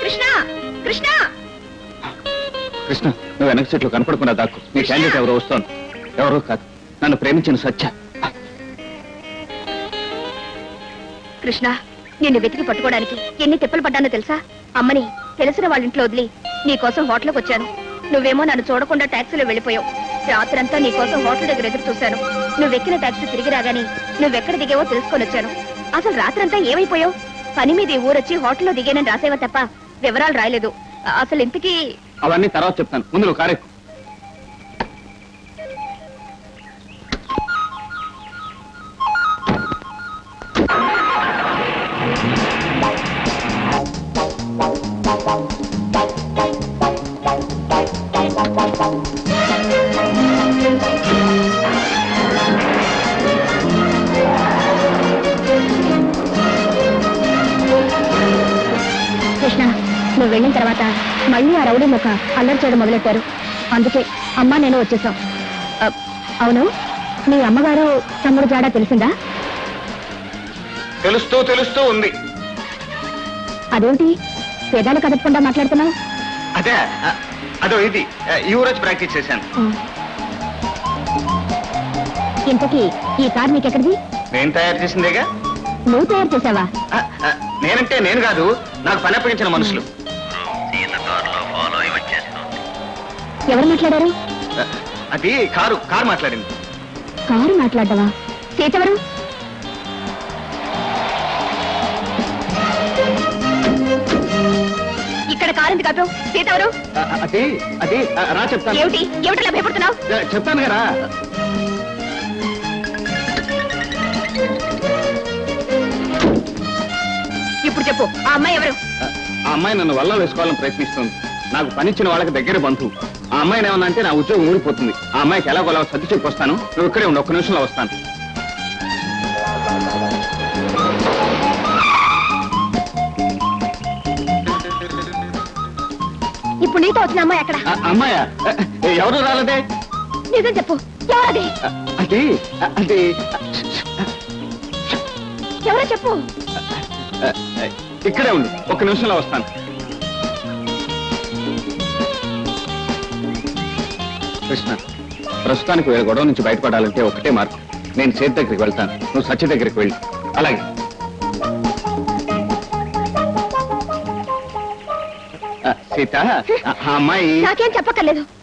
కృష్ణ కృష్ణ కృష్ణ నువ్వు వెనక సీట్లో కనపడకుండా దాక్కు నీ క్యాండిడేట్ ఎవరో వస్తోంది ఎవరో కాదు నన్ను ప్రేమించిన సత్య కృష్ణ నిన్ను వెతికి పట్టుకోవడానికి ఎన్ని తిప్పలు పడ్డానో తెలుసా అమ్మని తెలిసిన వాళ్ళ ఇంట్లో వదిలి నీ కోసం హోటల్కి వచ్చాను నువ్వేమో నన్ను చూడకుండా టాక్సీలో వెళ్ళిపోయావు రాత్రంతా నీ కోసం హోటల్ దగ్గర ఎదురు చూశాను నువ్వు ఎక్కిన టాక్సీ తిరిగి రాగాని నువ్వెక్కడ దిగావో తెలుసుకొని వచ్చాను అసలు రాత్రంతా ఏమైపోయావు పని మీద ఈ ఊరొచ్చి హోటల్లో దిగానని రాసేవా తప్ప వివరాలు రాయలేదు అసలు ఇంతకీ అవన్నీ తర్వాత చెప్తాను ముందు నువ్వు కారెక్కు కృష్ణ నువ్వు వెళ్ళిన తర్వాత మళ్ళీ ఆ రౌడీ ముఖ అల్లరి చేయడం మొదలెట్టారు అందుకే అమ్మ నేను వచ్చేసాం అ, అవును మీ అమ్మగారు తమ్ముడు జాడా తెలిసిందా తెలుస్తూ తెలుస్తూ ఉంది అదేంటి పేదాలు కదపకుండా మాట్లాడుతున్నావు అదే అ- అదో ఇది అ, ఈ ఊరొచ్చి ప్రాక్టీస్ చేశాను ఇంతకీ ఈ కార్ నీకెక్కడిది నేను తయారు చేసిందేగా నువ్వు తయారు చేసావా అ, అ, నేనంటే నేను కాదు నాకు పని అప్పగించిన మనుషులు ఎవరు మాట్లాడారు అ, అది కారు కారు మాట్లాడింది కారు మాట్లాడ్డావా సీత ఎవరు ఇక్కడ కారు ఎందుకు ఆపావు? సీత ఎవరు అ, అ, అది అది అ, రా చెప్తాను ఏమిటి ఏమిటలా భయపడుతున్నావు అ, చెప్తాను కదా ఇప్పుడు చెప్పు ఆ అమ్మాయి ఎవరు ఆ అమ్మాయి నన్ను వల్ల వేసుకోవాలని ప్రయత్నిస్తుంది నాకు పనిచ్చిన వాళ్ళకి దగ్గర బంధువు ఆ అమ్మాయిని ఏమన్నా అంటే నా ఉద్యోగం ఊడిపోతుంది ఆ అమ్మాయికి ఎలాగోలా సర్ది చెప్పి వస్తాను నువ్వు ఇక్కడే ఉండు ఒక్క నిమిషంలో వస్తాను ఇప్పుడు నీతో వచ్చిన అమ్మాయి ఎక్కడ ఆ అమ్మాయా అ, అ, ఎవరు రాలేదే నిజం చెప్పు ఎవరది అ, అది అ, అది ఎవరో చెప్పు అ, అ, ఇక్కడే ఉండు ఒక్క నిమిషంలో వస్తాను కృష్ణ ప్రస్తుతానికి వీళ్ళ గొడవ నుంచి బయటపడాలంటే ఒకటే మార్గం నేను సేత్ దగ్గరికి వెళ్తాను నువ్వు సత్య దగ్గరికి వెళ్ళు అలాగే ఆ, సీత ఆ ఆ అమ్మాయి నాకేం చెప్పక్కర్లేదు